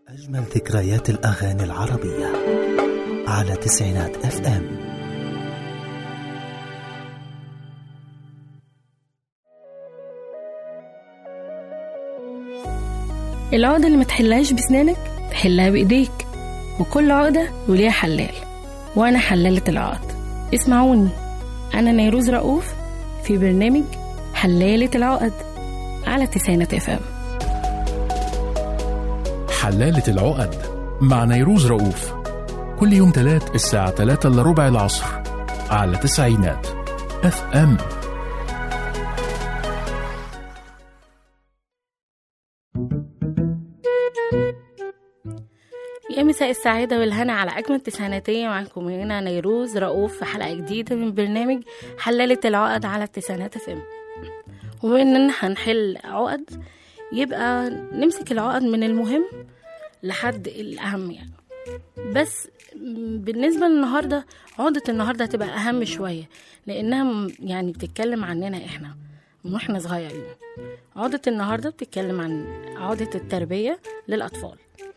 أجمل ذكريات الأغاني العربية على تسعينات اف ام العقدة اللي ما تحلهاش بسنانك تحلها بإيديك وكل عقدة وليها حلال وأنا حلالة العقد اسمعوني أنا نيروز رؤوف في برنامج حلالة العقد على تسعينات اف ام حلالة العقد مع نيروز رؤوف كل يوم تلات الساعة تلاتة إلا ربع العصر على تسعينات اف ام يا مساء السعادة والهنا على أجمل تسعيناتية معاكم هنا نيروز رؤوف في حلقة جديدة من برنامج حلالة العقد على التسعينات اف ام وبما إننا هنحل عقد يبقى نمسك العقد من المهم لحد الأهم يعني بس م- بالنسبة للنهاردة عقدة النهاردة هتبقى أهم شوية لأنها م- يعني بتتكلم عننا إحنا من واحنا صغيرين عقدة النهاردة بتتكلم عن عقدة التربية للأطفال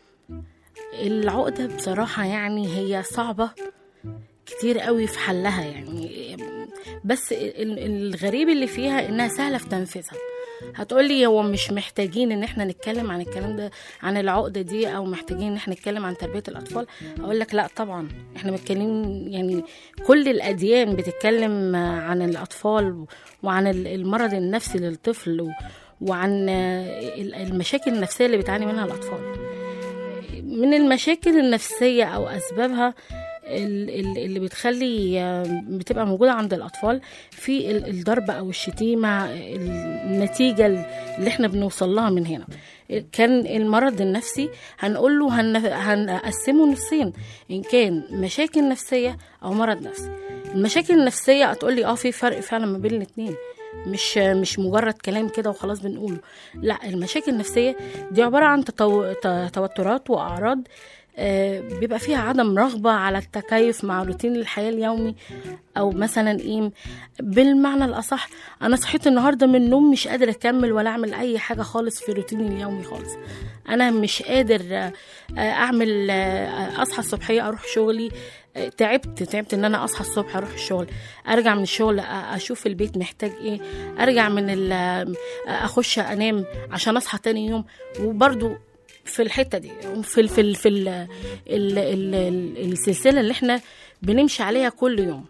العقدة بصراحة يعني هي صعبة كتير قوي في حلها يعني بس ال- الغريب اللي فيها انها سهلة في تنفيذها هتقولي هو مش محتاجين ان احنا نتكلم عن الكلام ده عن العقدة دي او محتاجين ان احنا نتكلم عن تربية الاطفال اقول لك لا طبعا احنا متكلمين يعني كل الاديان بتتكلم عن الاطفال وعن ال- المرض النفسي للطفل و- وعن ال- المشاكل النفسية اللي بتعاني منها الاطفال من المشاكل النفسية أو أسبابها ال- ال- اللي بتخلي آه، بتبقى موجودة عند الأطفال في ال- الضرب أو الشتيمة النتيجة اللي احنا بنوصل لها من هنا كان المرض النفسي هنقول له هن... هنقسمه نصين إن كان مشاكل نفسية أو مرض نفسي المشاكل النفسية هتقولي اه في فرق فعلا ما بين الاتنين مش مش مجرد كلام كده وخلاص بنقوله لا المشاكل النفسية دي عبارة عن تطو... ت- توترات وأعراض آه، بيبقى فيها عدم رغبة على التكيف مع روتين الحياة اليومي أو مثلا إيه بالمعنى الأصح أنا صحيت النهاردة من النوم مش قادر أكمل ولا أعمل أي حاجة خالص في روتيني اليومي خالص أنا مش قادر آه، آه، أعمل آه، أصحى الصبحية أروح شغلي آه، تعبت تعبت ان انا اصحى الصبح اروح الشغل ارجع من الشغل أ- اشوف البيت محتاج ايه ارجع من ال- اخش انام عشان اصحى تاني يوم وبرضو في الحته دي في ال في ال في ال ال ال ال السلسله اللي احنا بنمشي عليها كل يوم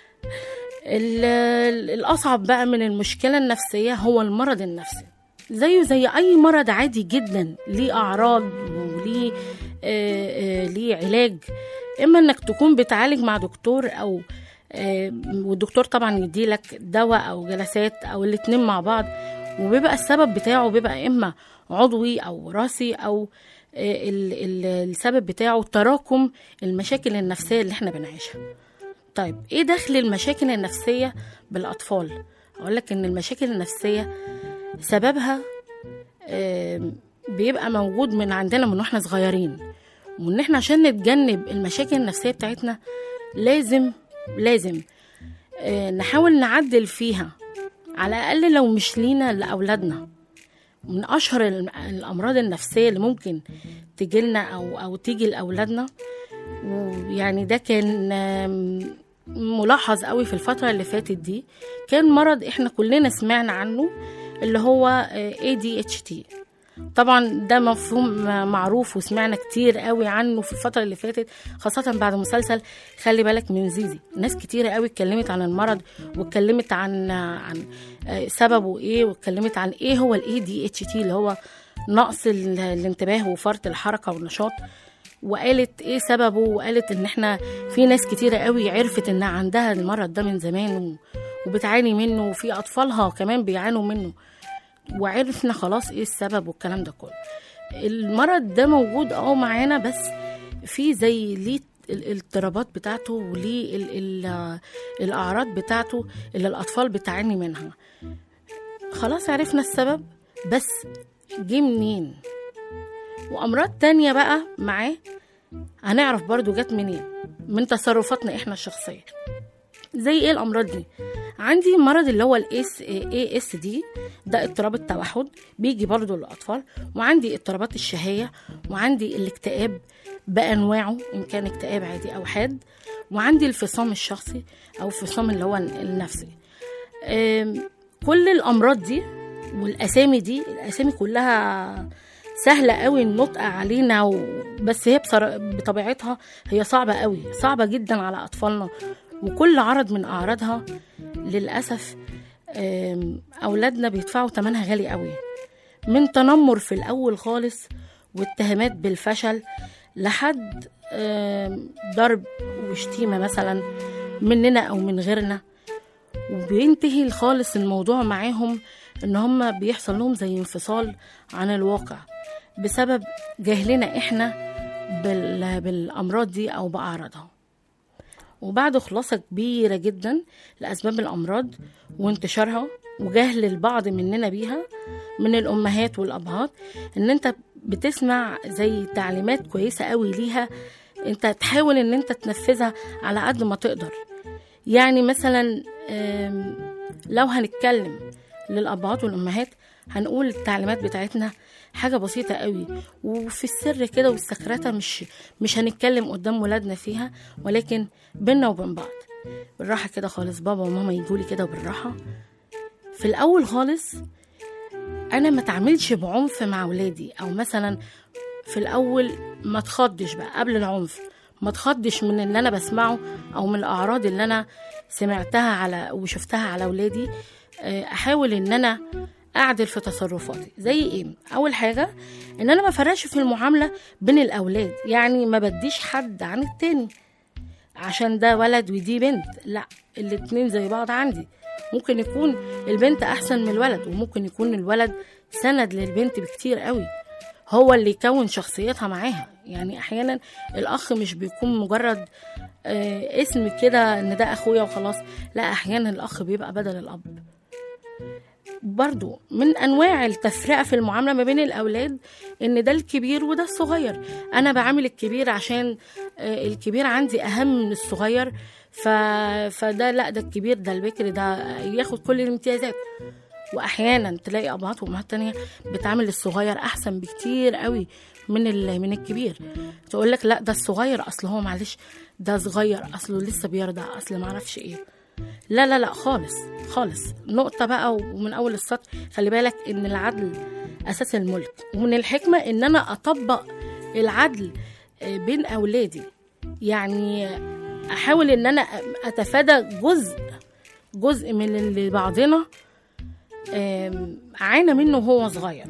ال- ال- الاصعب بقى من المشكله النفسيه هو المرض النفسي زيه زي اي مرض عادي جدا ليه اعراض وليه آه، آه، ليه علاج اما انك تكون بتعالج مع دكتور او آه، والدكتور طبعا يديلك دواء او جلسات او الاتنين مع بعض وبيبقى السبب بتاعه بيبقى اما عضوي او وراثي او آه، ال- ال- السبب بتاعه تراكم المشاكل النفسيه اللي احنا بنعيشها طيب ايه دخل المشاكل النفسيه بالاطفال اقول لك ان المشاكل النفسيه سببها آم، بيبقى موجود من عندنا من واحنا صغيرين وان احنا عشان نتجنب المشاكل النفسيه بتاعتنا لازم لازم آه، نحاول نعدل فيها على الاقل لو مش لينا لاولادنا من اشهر الم- الامراض النفسيه اللي ممكن تجيلنا او او تيجي لاولادنا ويعني ده كان آم، ملاحظ قوي في الفتره اللي فاتت دي كان مرض احنا كلنا سمعنا عنه اللي هو آه، ADHD طبعا ده مفهوم معروف وسمعنا كتير قوي عنه في الفترة اللي فاتت خاصة بعد مسلسل خلي بالك من زيزي ناس كتير قوي اتكلمت عن المرض واتكلمت عن عن آه، سببه ايه واتكلمت عن ايه هو الاي دي اتش تي اللي هو نقص ال- الانتباه وفرط الحركة والنشاط وقالت ايه سببه وقالت ان احنا في ناس كتيرة قوي عرفت ان عندها المرض ده من زمان و- وبتعاني منه وفي اطفالها كمان بيعانوا منه وعرفنا خلاص ايه السبب والكلام ده كله المرض ده موجود اه معانا بس في زي ليه ال- الاضطرابات بتاعته وليه ال ال الاعراض بتاعته اللي الاطفال بتعاني منها خلاص عرفنا السبب بس جه منين وامراض تانية بقى معاه هنعرف برضو جت منين من تصرفاتنا احنا الشخصيه زي ايه الامراض دي عندي مرض اللي هو الاس اي اس دي ده اضطراب التوحد بيجي برضو للاطفال وعندي اضطرابات الشهيه وعندي الاكتئاب بانواعه ان كان اكتئاب عادي او حاد وعندي الفصام الشخصي او الفصام اللي هو النفسي أم، كل الامراض دي والاسامي دي الاسامي كلها سهلة قوي النطق علينا و... بس هي بصر... بطبيعتها هي صعبة قوي صعبة جدا على أطفالنا وكل عرض من أعراضها للأسف آم، أولادنا بيدفعوا تمنها غالي قوي من تنمر في الأول خالص واتهامات بالفشل لحد آم، ضرب وشتيمة مثلا مننا أو من غيرنا وبينتهي خالص الموضوع معاهم ان هم بيحصل لهم زي انفصال عن الواقع بسبب جهلنا احنا بال... بالامراض دي او باعراضها وبعد خلاصة كبيرة جدا لأسباب الأمراض وانتشارها وجهل البعض مننا بيها من الأمهات والأبهات إن أنت بتسمع زي تعليمات كويسة قوي ليها أنت تحاول إن أنت تنفذها على قد ما تقدر يعني مثلا آم، لو هنتكلم للأبهات والأمهات هنقول التعليمات بتاعتنا حاجة بسيطة قوي وفي السر كده والسكرتة مش مش هنتكلم قدام ولادنا فيها ولكن بينا وبين بعض بالراحة كده خالص بابا وماما يجولي كده بالراحة في الأول خالص أنا ما تعملش بعنف مع ولادي أو مثلا في الأول ما تخضش بقى قبل العنف ما تخضش من اللي أنا بسمعه أو من الأعراض اللي أنا سمعتها على وشفتها على ولادي آه، أحاول إن أنا أعدل في تصرفاتي زي إيه؟ أول حاجة إن أنا ما فرقش في المعاملة بين الأولاد يعني ما بديش حد عن التاني عشان ده ولد ودي بنت لا الاتنين زي بعض عندي ممكن يكون البنت احسن من الولد وممكن يكون الولد سند للبنت بكتير قوي هو اللي يكون شخصيتها معاها يعني احيانا الاخ مش بيكون مجرد آه، اسم كده ان ده اخويا وخلاص لا احيانا الاخ بيبقى بدل الاب برضو من انواع التفرقه في المعامله ما بين الاولاد ان ده الكبير وده الصغير انا بعامل الكبير عشان آه، الكبير عندي اهم من الصغير ف... فده لا ده الكبير ده البكر ده ياخد كل الامتيازات واحيانا تلاقي ابهات وامهات تانية بتعامل الصغير احسن بكتير قوي من ال... من الكبير تقول لك لا ده الصغير اصل هو معلش ده صغير اصله لسه بيرضع اصل ما اعرفش ايه لا لا لا خالص خالص نقطة بقى ومن أول السطر خلي بالك إن العدل أساس الملك ومن الحكمة إن أنا أطبق العدل آه، بين أولادي يعني أحاول إن أنا أتفادى جزء جزء من اللي بعضنا آم، عانى منه وهو صغير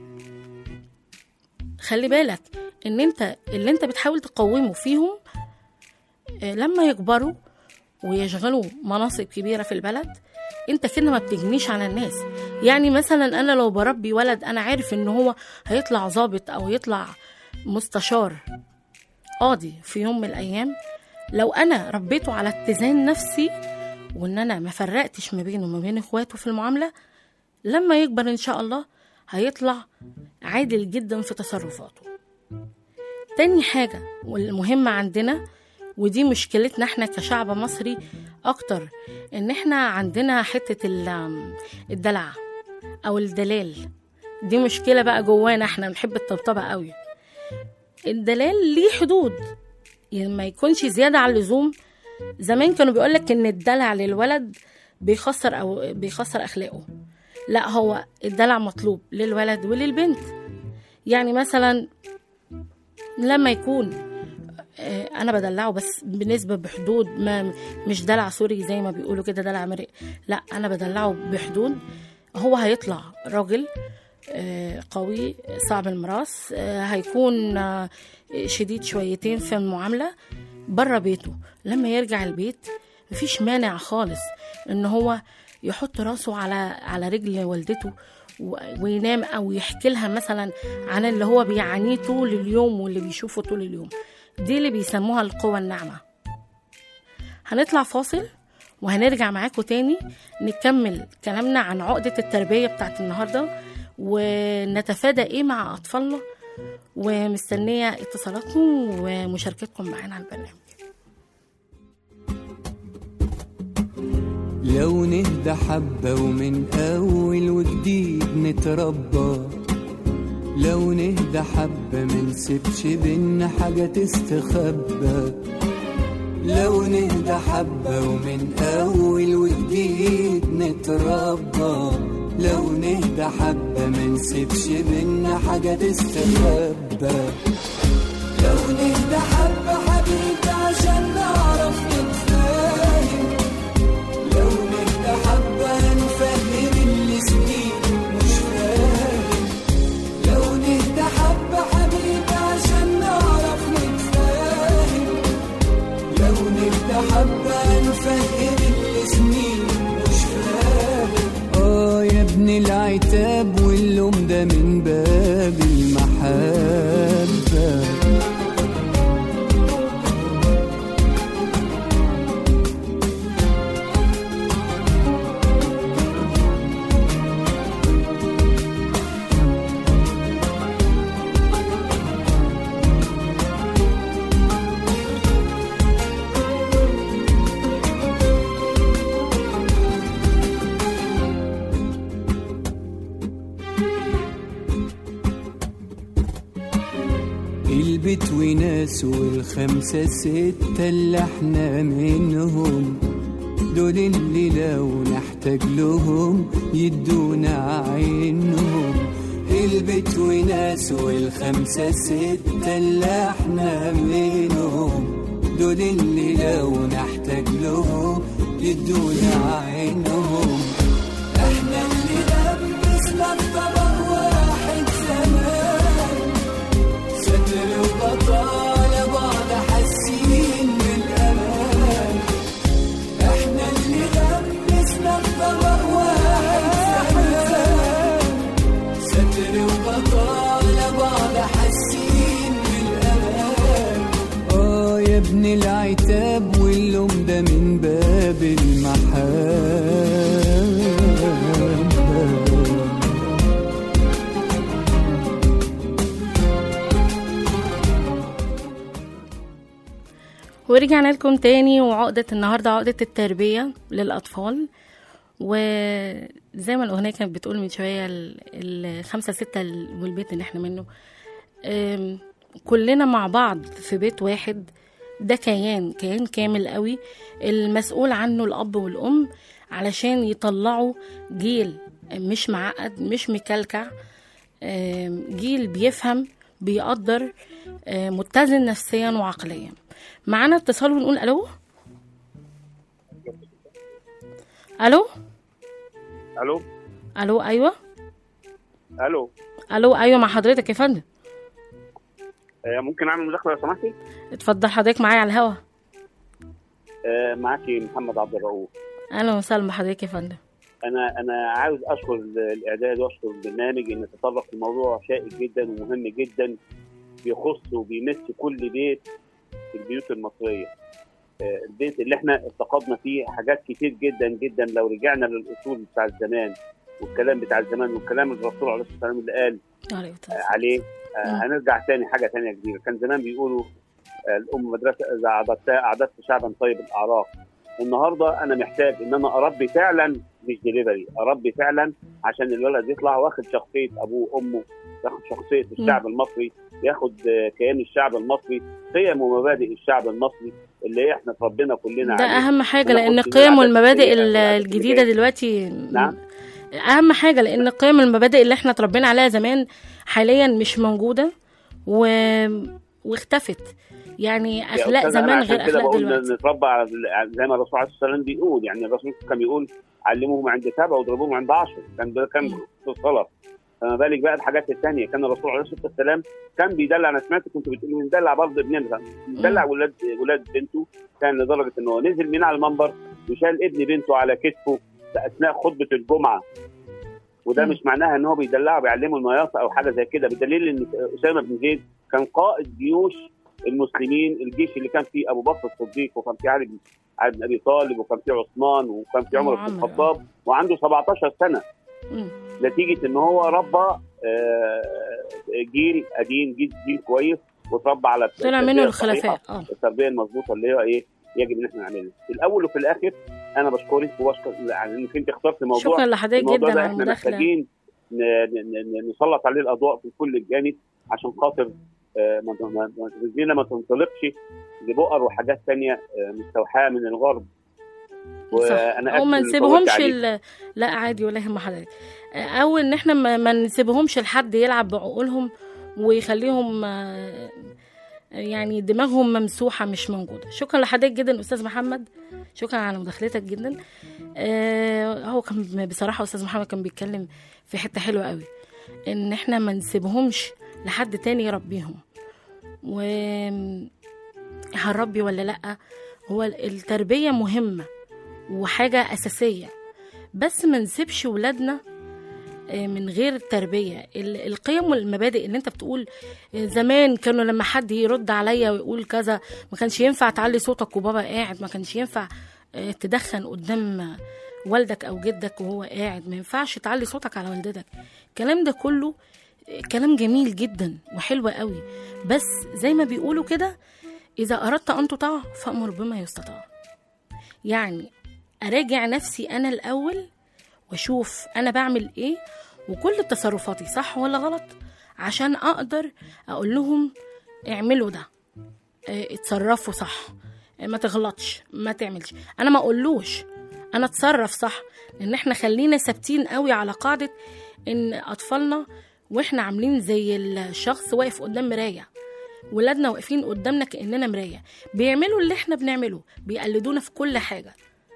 خلي بالك ان انت اللي انت بتحاول تقومه فيهم آه، لما يكبروا ويشغلوا مناصب كبيرة في البلد انت كده ما بتجنيش على الناس يعني مثلا انا لو بربي ولد انا عارف ان هو هيطلع ضابط او يطلع مستشار قاضي في يوم من الايام لو انا ربيته على اتزان نفسي وان انا ما فرقتش ما بينه وما بين اخواته في المعامله لما يكبر ان شاء الله هيطلع عادل جدا في تصرفاته تاني حاجة والمهمة عندنا ودي مشكلتنا احنا كشعب مصري اكتر ان احنا عندنا حتة ال- الدلع او الدلال دي مشكلة بقى جوانا احنا بنحب الطبطبة قوي الدلال ليه حدود يعني ما يكونش زيادة عن اللزوم زمان كانوا بيقولك ان الدلع للولد بيخسر او بيخسر اخلاقه لا هو الدلع مطلوب للولد وللبنت يعني مثلا لما يكون آه، انا بدلعه بس بنسبه بحدود ما مش دلع سوري زي ما بيقولوا كده دلع مرق لا انا بدلعه بحدود هو هيطلع راجل آه، قوي صعب المراس آه، هيكون آه، شديد شويتين في المعامله بره بيته لما يرجع البيت مفيش مانع خالص ان هو يحط راسه على على رجل والدته و- وينام او يحكي لها مثلا عن اللي هو بيعانيه طول اليوم واللي بيشوفه طول اليوم دي اللي بيسموها القوة الناعمة هنطلع فاصل وهنرجع معاكم تاني نكمل كلامنا عن عقدة التربية بتاعت النهاردة ونتفادى ايه مع أطفالنا ومستنية اتصالاتكم ومشاركتكم معانا على البرنامج لو نهدى حبة ومن أول وجديد نتربى لو نهدى حبة منسيبش بينا حاجة تستخبى لو نهدى حبة ومن أول وجديد نتربى لو نهدى حبة منسيبش بينا حاجة تستخبى لو نهدى حبة حبيبي عشان نعرف نتفاهم لو نهدى حبة نفهم اللي سنين مش فاهم لو نهدى حبة حبيبي عشان نعرف نتفاهم لو نهدى حبة نفهم اللي سنين مش فاهم اه يا ابن العتاب واللوم ده من باب المحبة البيت وناس والخمسة ستة اللي احنا منهم دول اللي لو نحتاج لهم يدونا عينهم البيت وناس والخمسة ستة اللي احنا منهم دول اللي لو نحتاج لهم يدونا عينهم احنا اللي لبسنا الطبق واحد زمان ستر وبطالة بعض حاسين بالأمان احنا اللي لبسنا الطبق واحد زمان ستر وبطالة بعض حاسين بالأمان اه يا ابن العتاب واللوم ده من باب المحبة ورجعنا لكم تاني وعقدة النهاردة عقدة التربية للأطفال وزي ما الأغنية كانت بتقول من شوية ال- الخمسة ستة ال- والبيت اللي احنا منه أم، كلنا مع بعض في بيت واحد ده كيان كيان كامل قوي المسؤول عنه الأب والأم علشان يطلعوا جيل مش معقد مش مكلكع أم، جيل بيفهم بيقدر أم، متزن نفسيا وعقليا معانا اتصال ونقول الو الو الو الو ايوه الو الو ايوه مع حضرتك يا فندم آه، ممكن اعمل مداخله لو سمحتي اتفضل حضرتك معايا على الهوا آه، معاكي محمد عبد الرؤوف اهلا وسهلا بحضرتك يا فندم انا انا عاوز اشكر الاعداد واشكر البرنامج ان تطرق لموضوع شائك جدا ومهم جدا بيخص وبيمس كل بيت في البيوت المصريه آه، البيت اللي احنا افتقدنا فيه حاجات كتير جدا جدا لو رجعنا للاصول بتاع زمان والكلام بتاع زمان والكلام اللي الرسول عليه الصلاه والسلام اللي قال عليكم آه، السلام. عليه آه، مم. هنرجع تاني حاجه تانية جديده كان زمان بيقولوا آه، الام مدرسه اذا اعددت اعددت شعبا طيب الاعراق النهارده انا محتاج ان انا اربي فعلا مش ديليفري اربي فعلا عشان الولد يطلع واخد شخصيه ابوه وامه ياخد شخصيه الشعب المصري ياخد آه، كيان الشعب المصري قيم ومبادئ الشعب المصري اللي احنا اتربينا كلنا ده عليه. اهم حاجه أنا لان قلت القيم العادات والمبادئ السيئة ال- والعادات الجديده السيئة. دلوقتي نعم اهم حاجه لان القيم والمبادئ اللي احنا اتربينا عليها زمان حاليا مش موجوده و... واختفت يعني يا اخلاق أستاذ، أنا زمان عشان غير كده اخلاق بقول دلوقتي نتربى على على- زي ما الرسول عليه الصلاه والسلام بيقول يعني الرسول كان بيقول علموهم عند سبع واضربوهم عند عشر كان ده كان مم. في الصلاه فما بالك بقى الحاجات الثانيه كان الرسول عليه الصلاه والسلام كان بيدلع انا سمعت كنت بتقول بندلع برضه ابننا بيدلع ولاد ولاد بنته كان لدرجه ان هو نزل من على المنبر وشال ابن بنته على كتفه في اثناء خطبه الجمعه وده مم. مش معناها ان هو بيدلعه بيعلمه المياصه او حاجه زي كده بدليل ان اسامه بن زيد كان قائد جيوش المسلمين الجيش اللي كان فيه ابو بكر الصديق وكان فيه علي بن علي بن ابي طالب وكان فيه عثمان وكان فيه عمر بن وعمر، الخطاب وعنده 17 سنه مم. نتيجه ان هو ربى آه، جيل قديم جيل جيل كويس وتربى على طلع التربية منه الصحيحة، الخلفاء اه التربيه المظبوطه اللي هي ايه يجب ان احنا نعملها في الاول وفي الاخر انا بشكرك وبشكر يعني انك انت اخترت موضوع شكرا لحضرتك الموضوع جدا ده على احنا المداخله محتاجين ن- ن- ن- نسلط عليه الاضواء في كل الجانب عشان خاطر آه، ما ما- ما- رجلينا ما تنطلقش لبؤر وحاجات تانية آه، مستوحاه من الغرب وانا او ما آسف إني نسيبهمش طولت عليك. ال... لا عادي ولا يهم حضرتك او ان احنا ما, ما نسيبهمش لحد يلعب بعقولهم ويخليهم آه، يعني دماغهم ممسوحه مش موجوده شكرا لحضرتك جدا استاذ محمد شكرا على مداخلتك جدا آه، هو كان بصراحه استاذ محمد كان بيتكلم في حته حلوه قوي ان احنا ما نسيبهمش لحد تاني يربيهم و هنربي ولا لا هو التربيه مهمه وحاجة أساسية بس ما نسيبش ولادنا آه، من غير تربية ال- القيم والمبادئ اللي انت بتقول آه، زمان كانوا لما حد يرد عليا ويقول كذا ما كانش ينفع تعلي صوتك وبابا قاعد ما كانش ينفع آه، تدخن قدام والدك او جدك وهو قاعد ما ينفعش تعلي صوتك على والدتك الكلام ده كله آه، كلام جميل جدا وحلو قوي بس زي ما بيقولوا كده اذا اردت ان تطاع فامر بما يستطاع يعني اراجع نفسي انا الاول واشوف انا بعمل ايه وكل تصرفاتي صح ولا غلط عشان اقدر اقول لهم اعملوا ده اه، اتصرفوا صح اه، ما تغلطش ما تعملش انا ما اقولوش انا اتصرف صح لان احنا خلينا ثابتين قوي على قاعده ان اطفالنا واحنا عاملين زي الشخص واقف قدام مرايه ولادنا واقفين قدامنا كاننا مرايه بيعملوا اللي احنا بنعمله بيقلدونا في كل حاجه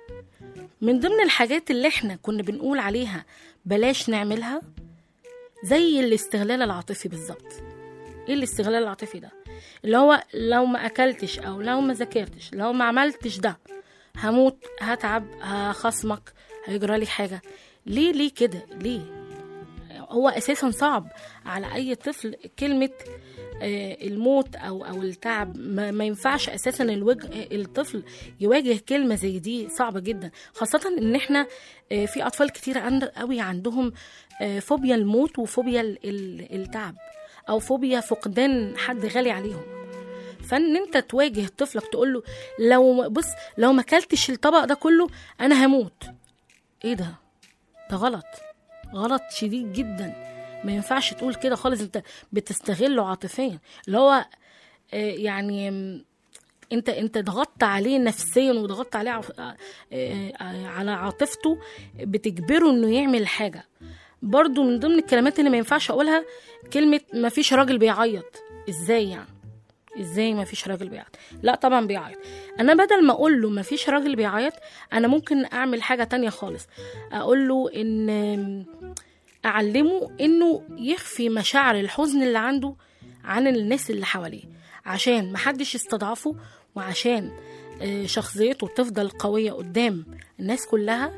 من ضمن الحاجات اللي احنا كنا بنقول عليها بلاش نعملها زي الاستغلال العاطفي بالظبط ايه الاستغلال العاطفي ده اللي هو لو ما اكلتش او لو ما ذاكرتش لو ما عملتش ده هموت هتعب هخصمك هيجرى لي حاجه ليه ليه كده ليه هو اساسا صعب على اي طفل كلمه آه، الموت او او التعب ما, ما ينفعش اساسا الوجه الطفل يواجه كلمه زي دي صعبه جدا خاصه ان احنا آه، في اطفال كتير عند قوي عندهم آه، فوبيا الموت وفوبيا ال- ال- التعب او فوبيا فقدان حد غالي عليهم فان انت تواجه طفلك تقول له لو بص لو ما اكلتش الطبق ده كله انا هموت ايه ده ده غلط غلط شديد جدا ما ينفعش تقول كده خالص انت بتستغله عاطفيا اللي هو آه، يعني آم، انت انت ضغطت عليه نفسيا وضغطت عليه عف- آه، آه، على عاطفته بتجبره انه يعمل حاجه برضو من ضمن الكلمات اللي ما ينفعش اقولها كلمه ما فيش راجل بيعيط ازاي يعني ازاي ما فيش راجل بيعيط لا طبعا بيعيط انا بدل ما اقول له ما فيش راجل بيعيط انا ممكن اعمل حاجه تانية خالص اقول له ان آم، اعلمه انه يخفي مشاعر الحزن اللي عنده عن الناس اللي حواليه عشان محدش يستضعفه وعشان آه، شخصيته تفضل قوية قدام الناس كلها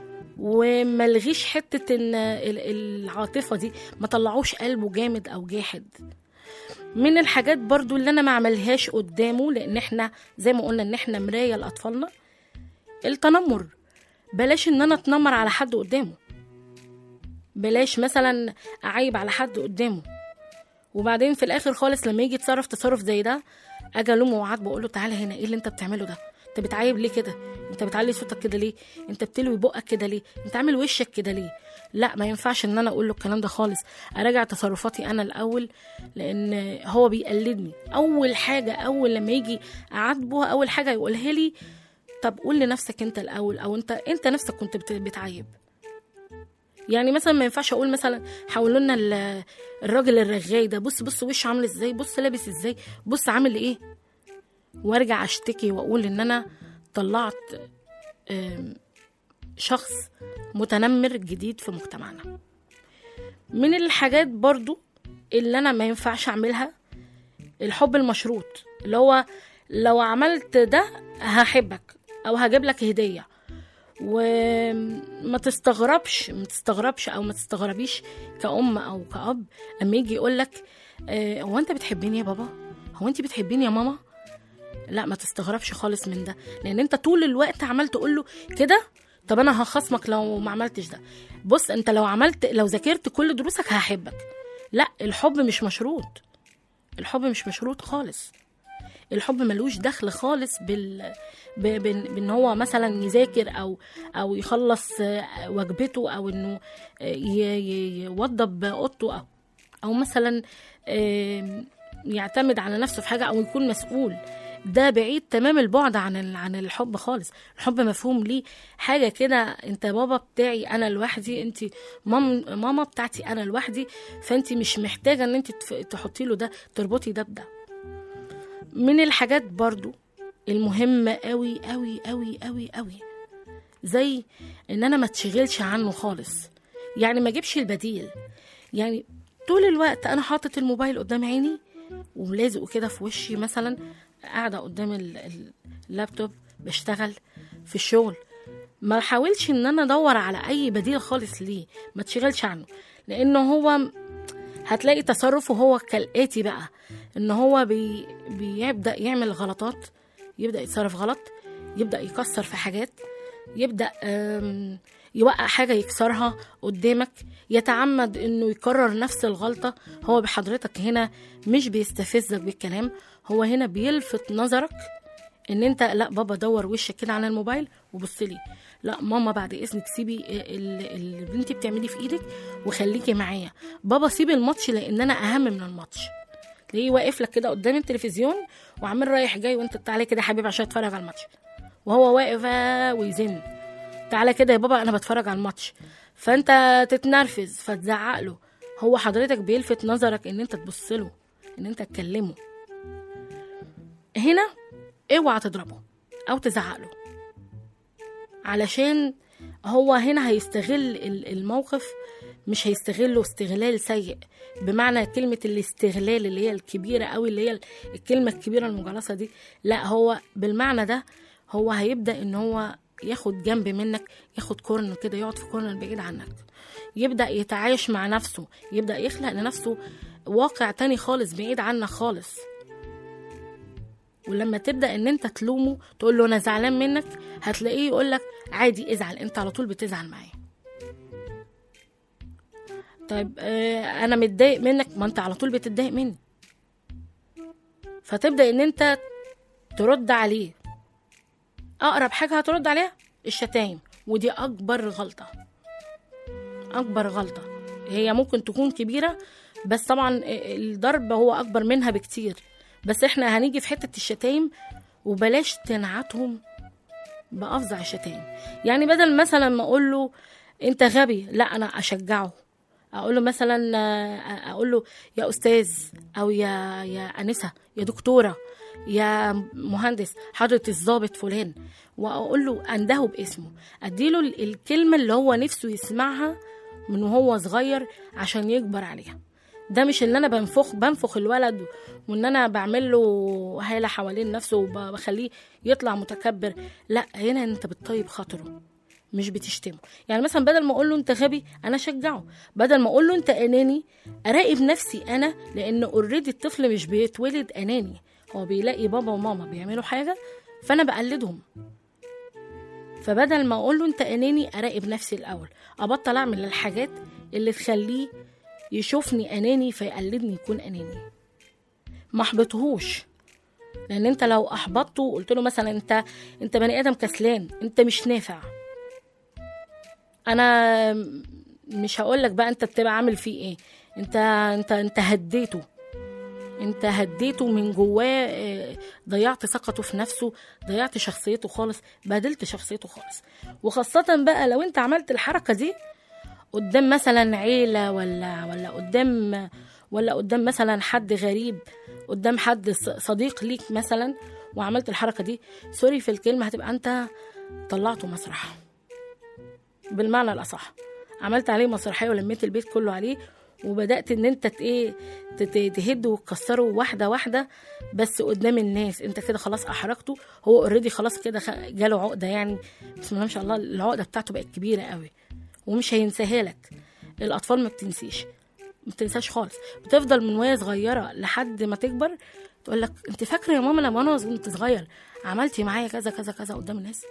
وملغيش حتة ان ال- العاطفة دي ما طلعوش قلبه جامد او جاحد من الحاجات برضو اللي انا ما عملهاش قدامه لان احنا زي ما قلنا ان احنا مراية لاطفالنا التنمر بلاش ان انا اتنمر على حد قدامه بلاش مثلا اعيب على حد قدامه وبعدين في الاخر خالص لما يجي يتصرف تصرف زي ده اجي الومه واعاتبه واقول له تعالى هنا ايه اللي انت بتعمله ده انت بتعيب ليه كده انت بتعلي صوتك كده ليه انت بتلوي بقك كده ليه انت عامل وشك كده ليه لا ما ينفعش ان انا اقول له الكلام ده خالص اراجع تصرفاتي انا الاول لان هو بيقلدني اول حاجه اول لما يجي اعاتبه اول حاجه يقولها لي طب قول لنفسك انت الاول او انت انت نفسك كنت بت- بتعيب يعني مثلا ما ينفعش اقول مثلا حولوا لنا ال- الراجل الرغاي ده بص بص وشه عامل ازاي بص لابس ازاي بص عامل ايه وارجع اشتكي واقول ان انا طلعت آم، شخص متنمر جديد في مجتمعنا من الحاجات برضو اللي انا ما ينفعش اعملها الحب المشروط اللي هو لو عملت ده هحبك او هجيب لك هديه وما تستغربش ما تستغربش او ما تستغربيش كأم او كأب لما يجي يقول لك هو انت بتحبيني يا بابا هو انت بتحبيني يا ماما لا ما تستغربش خالص من ده لان انت طول الوقت عمال تقول له كده طب انا هخصمك لو ما عملتش ده بص انت لو عملت لو ذاكرت كل دروسك هحبك لا الحب مش مشروط الحب مش مشروط خالص الحب ملوش دخل خالص بال ب- بان بإن هو مثلا يذاكر او او يخلص آه، وجبته او انه آه، ي- ي- يوضب اوضته او او مثلا آم، يعتمد على نفسه في حاجه او يكون مسؤول ده بعيد تمام البعد عن ال- عن الحب خالص الحب مفهوم ليه حاجه كده انت بابا بتاعي انا لوحدي انت مام ماما بتاعتي انا لوحدي فانت مش محتاجه ان انت تف- تحطي له ده تربطي ده بده من الحاجات برضو المهمه قوي قوي قوي قوي قوي زي ان انا ما تشغلش عنه خالص يعني ما اجيبش البديل يعني طول الوقت انا حاطط الموبايل قدام عيني وملازقه كده في وشي مثلا قاعده قدام ال- ال- اللابتوب بشتغل في الشغل ما حاولش ان انا ادور على اي بديل خالص ليه ما تشغلش عنه لانه هو هتلاقي تصرفه هو كالاتي بقى ان هو بي بيبدا يعمل غلطات يبدا يتصرف غلط يبدا يكسر في حاجات يبدا آم، يوقع حاجه يكسرها قدامك يتعمد انه يكرر نفس الغلطه هو بحضرتك هنا مش بيستفزك بالكلام هو هنا بيلفت نظرك ان انت لا بابا دور وشك كده على الموبايل وبص لي لا ماما بعد اذنك سيبي ال- اللي انت بتعمليه في ايدك وخليكي معايا بابا سيبي الماتش لان انا اهم من الماتش تلاقيه واقف لك كده قدام التلفزيون وعمال رايح جاي وانت تعالى كده يا حبيبي عشان اتفرج على الماتش وهو واقف آه ويزن تعالى كده يا بابا انا بتفرج على الماتش فانت تتنرفز فتزعق له هو حضرتك بيلفت نظرك ان انت تبص له ان انت تكلمه هنا اوعى تضربه او تزعق له علشان هو هنا هيستغل ال- الموقف مش هيستغله استغلال سيء بمعنى كلمة الاستغلال اللي هي الكبيرة أوي اللي هي الكلمة الكبيرة المجلسة دي لا هو بالمعنى ده هو هيبدأ إن هو ياخد جنب منك ياخد كورنر كده يقعد في كورنر بعيد عنك يبدأ يتعايش مع نفسه يبدأ يخلق لنفسه واقع تاني خالص بعيد عنك خالص ولما تبدا ان انت تلومه تقول له انا زعلان منك هتلاقيه يقول لك عادي ازعل انت على طول بتزعل معايا طيب آه انا متضايق منك ما انت على طول بتتضايق مني فتبدا ان انت ترد عليه اقرب حاجه هترد عليها الشتايم ودي اكبر غلطه اكبر غلطه هي ممكن تكون كبيره بس طبعا الضرب هو اكبر منها بكتير بس احنا هنيجي في حته الشتايم وبلاش تنعتهم بافظع الشتايم يعني بدل مثلا ما اقول له انت غبي لا انا اشجعه اقول له مثلا آه، اقول له يا استاذ او يا يا انسه يا دكتوره يا مهندس حضره الضابط فلان واقول له انده باسمه اديله ال- الكلمه اللي هو نفسه يسمعها من وهو صغير عشان يكبر عليها ده مش ان انا بنفخ بنفخ الولد وان انا بعمل له هاله حوالين نفسه وبخليه يطلع متكبر لا هنا انت بتطيب خاطره مش بتشتمه يعني مثلا بدل ما اقول له انت غبي انا اشجعه بدل ما اقول له انت اناني اراقب نفسي انا لان اوريدي الطفل مش بيتولد اناني هو بيلاقي بابا وماما بيعملوا حاجه فانا بقلدهم فبدل ما اقول له انت اناني اراقب نفسي الاول ابطل اعمل الحاجات اللي تخليه يشوفني اناني فيقلدني يكون اناني ما احبطهوش لان انت لو احبطته وقلت له مثلا انت انت بني ادم كسلان انت مش نافع انا مش هقول لك بقى انت بتبقى عامل فيه ايه انت انت انت هديته انت هديته من جواه اه، ضيعت ثقته في نفسه ضيعت شخصيته خالص بهدلت شخصيته خالص وخاصة بقى لو انت عملت الحركة دي قدام مثلا عيلة ولا ولا قدام ولا قدام مثلا حد غريب قدام حد ص- صديق ليك مثلا وعملت الحركة دي سوري في الكلمة هتبقى انت طلعته مسرح بالمعنى الأصح عملت عليه مسرحية ولميت البيت كله عليه وبدأت ان انت ت- ايه تت- تهده وتكسره واحدة واحدة بس قدام الناس انت كده خلاص احرجته هو اوريدي خلاص كده خ- جاله عقدة يعني بسم الله ما شاء الله العقدة بتاعته بقت كبيرة قوي ومش هينساها لك الاطفال ما بتنسيش ما بتنساش خالص بتفضل من وهي صغيره لحد ما تكبر تقول لك انت فاكره يا ماما لما انا كنت صغير عملتي معايا كذا كذا كذا قدام الناس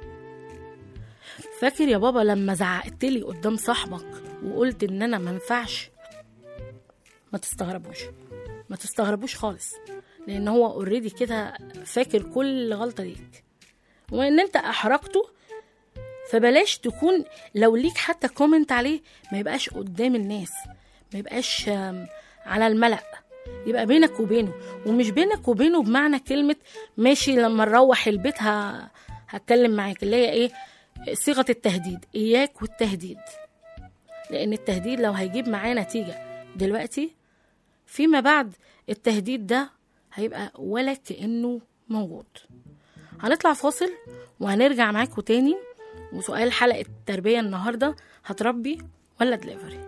فاكر يا بابا لما زعقت لي قدام صاحبك وقلت ان انا ما ينفعش ما تستغربوش ما تستغربوش خالص لان هو اوريدي كده فاكر كل غلطه ليك وان انت احرجته فبلاش تكون لو ليك حتى كومنت عليه ما يبقاش قدام الناس ما يبقاش آم، على الملأ يبقى بينك وبينه ومش بينك وبينه بمعنى كلمة ماشي لما نروح البيت ه... هتكلم معاك اللي هي ايه صيغة التهديد إياك والتهديد لأن التهديد لو هيجيب معاه نتيجة دلوقتي فيما بعد التهديد ده هيبقى ولا كأنه موجود هنطلع فاصل وهنرجع معاكم تاني وسؤال حلقة التربية النهاردة هتربي ولا دليفري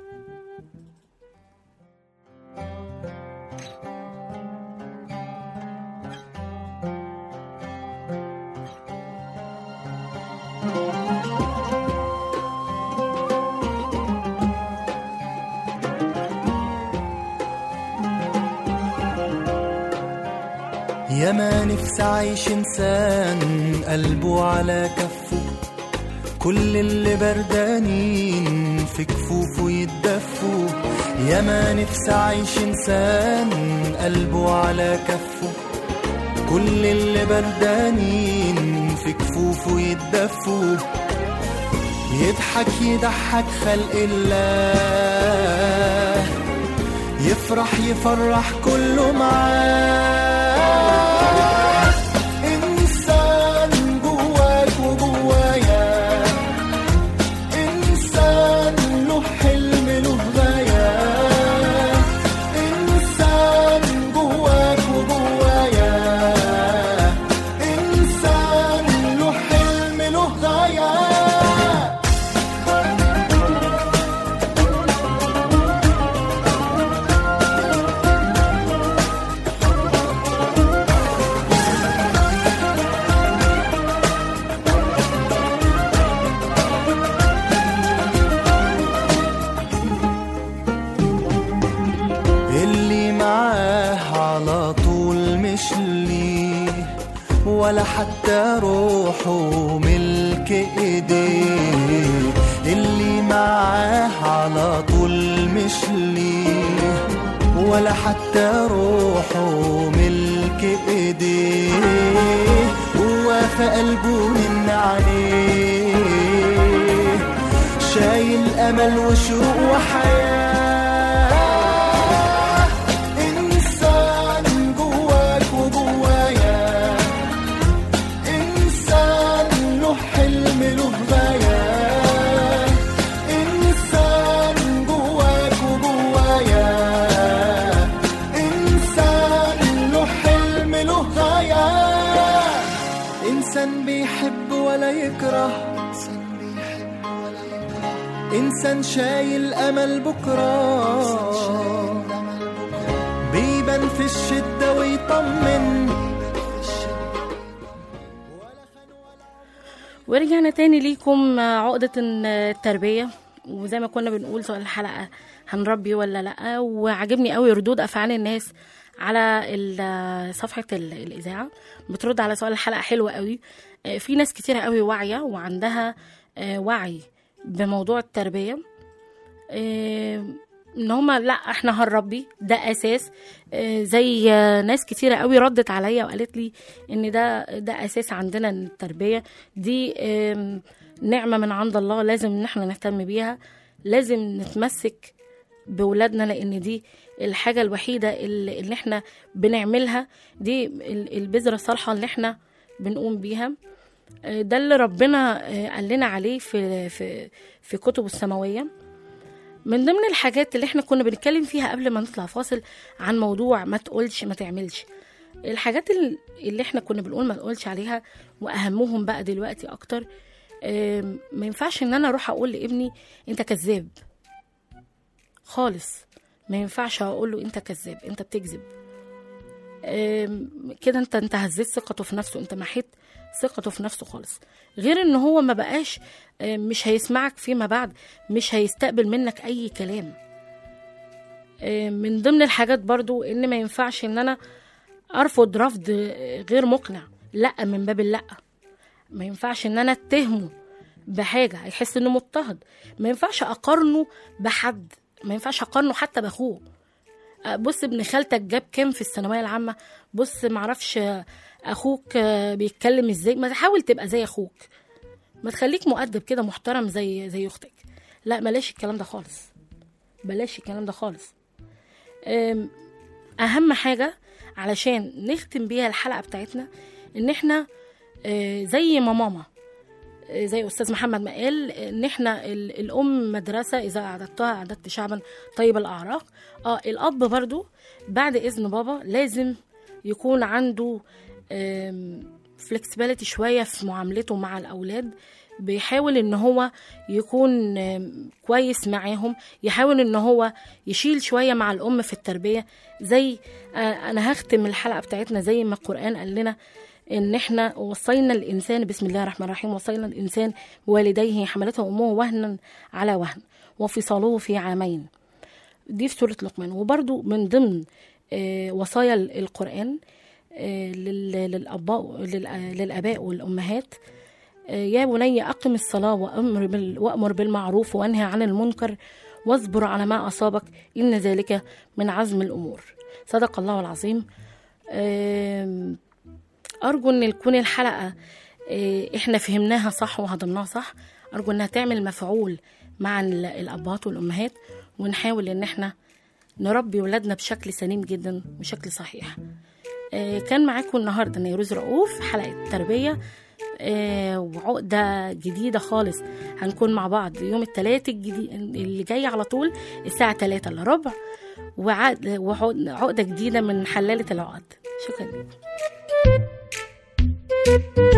يا ما نفسي عايش انسان قلبه على كفه كل اللي بردانين في كفوفه يتدفوا يا ما نفسي عايش انسان قلبه على كفه كل اللي بردانين في كفوفه يتدفوا يضحك يضحك خلق الله يفرح يفرح كله معاه إنسان جواك وجوايا إنسان له حلم له غاية إنسان جواك وجوايا إنسان له حلم له غاية اللي معاه على طول مش ليه ولا حتى روحه ملك ايديه اللي معاه على طول مش ليه ولا حتى روحه ملك ايديه هو في قلبه من عليه شايل امل وشوق وحياه انسان جواك وجوايا انسان له حلم له غايه انسان جواك وجوايا انسان له حلم له غايه انسان بيحب ولا يكره إنسان شايل أمل بكرة بيبان في الشدة ويطمن ورجعنا تاني ليكم عقدة التربية وزي ما كنا بنقول سؤال الحلقة هنربي ولا لأ وعجبني قوي ردود أفعال الناس على ال- صفحة ال- الإذاعة بترد على سؤال الحلقة حلوة قوي آه، في ناس كتيرة قوي واعية وعندها آه، وعي بموضوع التربية آه، ان هما لا احنا هنربي ده اساس آه، زي آه، ناس كتيره قوي ردت عليا وقالت لي ان ده ده اساس عندنا إن التربيه دي آم، نعمه من عند الله لازم ان احنا نهتم بيها لازم نتمسك بولادنا لان دي الحاجه الوحيده اللي, اللي احنا بنعملها دي ال- البذره الصالحه اللي احنا بنقوم بيها آه، ده اللي ربنا آه، قال لنا عليه في في في كتبه السماويه من ضمن الحاجات اللي احنا كنا بنتكلم فيها قبل ما نطلع فاصل عن موضوع ما تقولش ما تعملش الحاجات ال- اللي احنا كنا بنقول ما نقولش عليها واهمهم بقى دلوقتي اكتر آم، ما ينفعش ان انا اروح اقول لابني انت كذاب خالص ما ينفعش اقول له انت كذاب انت بتكذب آم، كده انت انت هزيت ثقته في نفسه انت محيت ثقته في نفسه خالص غير ان هو ما بقاش آم، مش هيسمعك فيما بعد مش هيستقبل منك اي كلام آم، من ضمن الحاجات برضو ان ما ينفعش ان انا ارفض رفض آه، غير مقنع لا من باب اللا ما ينفعش ان انا اتهمه بحاجه هيحس انه مضطهد ما ينفعش اقارنه بحد ما ينفعش اقارنه حتى باخوه آه، بص ابن خالتك جاب كام في الثانويه العامه بص معرفش آه، اخوك آه، بيتكلم ازاي ما تحاول تبقى زي اخوك ما تخليك مؤدب كده محترم زي زي اختك لا بلاش الكلام ده خالص بلاش الكلام ده خالص أم، اهم حاجه علشان نختم بيها الحلقه بتاعتنا ان احنا آه، زي ما ماما آه، زي استاذ محمد ما قال ان احنا ال- الام مدرسه اذا اعددتها اعددت شعبا طيب الاعراق اه الاب برضو بعد اذن بابا لازم يكون عنده فلكسبيليتي شويه في معاملته مع الاولاد بيحاول ان هو يكون آم، كويس معاهم يحاول ان هو يشيل شويه مع الام في التربيه زي آه، انا هختم الحلقه بتاعتنا زي ما القران قال لنا ان احنا وصينا الانسان بسم الله الرحمن الرحيم وصينا الانسان بوالديه حملته امه وهنا على وهن وفصاله في عامين دي في سوره لقمان وبرضو من ضمن آه، وصايا القران آه، لل- للاباء لل- للاباء والامهات آه، يا بني أقم الصلاة وأمر, بال... وأمر بالمعروف وأنهى عن المنكر واصبر على ما أصابك إن ذلك من عزم الأمور صدق الله العظيم آم، أرجو أن تكون الحلقة آه، إحنا فهمناها صح وهضمناها صح أرجو أنها تعمل مفعول مع ال- الأبهات والأمهات ونحاول أن إحنا نربي ولادنا بشكل سليم جدا وشكل صحيح آه، كان معاكم النهارده نيروز رؤوف حلقه تربيه آه، وعقده جديده خالص هنكون مع بعض يوم الثلاث الجديد اللي جاي على طول الساعه 3 الا ربع وعقد- وعقده جديده من حلاله العقد شكرا لكم